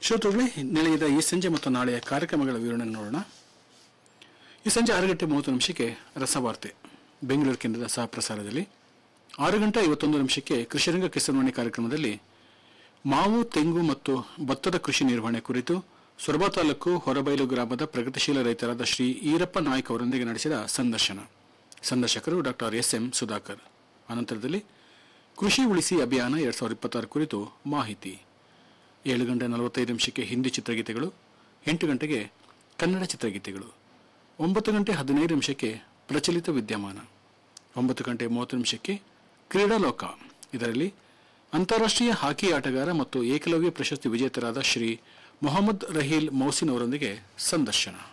ಶ್ರೋತೃಗಳೇ ನಿಲಯದ ಈ ಸಂಜೆ ಮತ್ತು ನಾಳೆಯ ಕಾರ್ಯಕ್ರಮಗಳ ವಿವರಣೆ ನೋಡೋಣ ಈ ಸಂಜೆ ಆರು ಗಂಟೆ ಮೂವತ್ತು ನಿಮಿಷಕ್ಕೆ ರಸವಾರ್ತೆ ಬೆಂಗಳೂರು ಕೇಂದ್ರದ ಸಹ ಪ್ರಸಾರದಲ್ಲಿ ಆರು ಗಂಟೆ ಐವತ್ತೊಂದು ನಿಮಿಷಕ್ಕೆ ಕೃಷಿರಂಗ ಕಿಸಾನ್ವಾಣಿ ಕಾರ್ಯಕ್ರಮದಲ್ಲಿ ಮಾವು ತೆಂಗು ಮತ್ತು ಭತ್ತದ ಕೃಷಿ ನಿರ್ವಹಣೆ ಕುರಿತು ಸೊರಬ ತಾಲೂಕು ಹೊರಬೈಲು ಗ್ರಾಮದ ಪ್ರಗತಿಶೀಲ ರೈತರಾದ ಶ್ರೀ ಈರಪ್ಪ ನಾಯ್ಕ್ ಅವರೊಂದಿಗೆ ನಡೆಸಿದ ಸಂದರ್ಶನ ಸಂದರ್ಶಕರು ಡಾಕ್ಟರ್ ಎಸ್ ಎಂ ಸುಧಾಕರ್ ಅನಂತರದಲ್ಲಿ ಕೃಷಿ ಉಳಿಸಿ ಅಭಿಯಾನ ಎರಡ್ ಸಾವಿರದ ಇಪ್ಪತ್ತಾರು ಕುರಿತು ಮಾಹಿತಿ ಏಳು ಗಂಟೆ ನಲವತ್ತೈದು ನಿಮಿಷಕ್ಕೆ ಹಿಂದಿ ಚಿತ್ರಗೀತೆಗಳು ಎಂಟು ಗಂಟೆಗೆ ಕನ್ನಡ ಚಿತ್ರಗೀತೆಗಳು ಒಂಬತ್ತು ಗಂಟೆ ಹದಿನೈದು ನಿಮಿಷಕ್ಕೆ ಪ್ರಚಲಿತ ವಿದ್ಯಮಾನ ಒಂಬತ್ತು ಗಂಟೆ ಮೂವತ್ತು ನಿಮಿಷಕ್ಕೆ ಕ್ರೀಡಾಲೋಕ ಇದರಲ್ಲಿ ಅಂತಾರಾಷ್ಟ್ರೀಯ ಹಾಕಿ ಆಟಗಾರ ಮತ್ತು ಏಕಲವ್ಯ ಪ್ರಶಸ್ತಿ ವಿಜೇತರಾದ ಶ್ರೀ ಮೊಹಮ್ಮದ್ ರಹೀಲ್ ಮೌಸಿನ್ ಅವರೊಂದಿಗೆ ಸಂದರ್ಶನ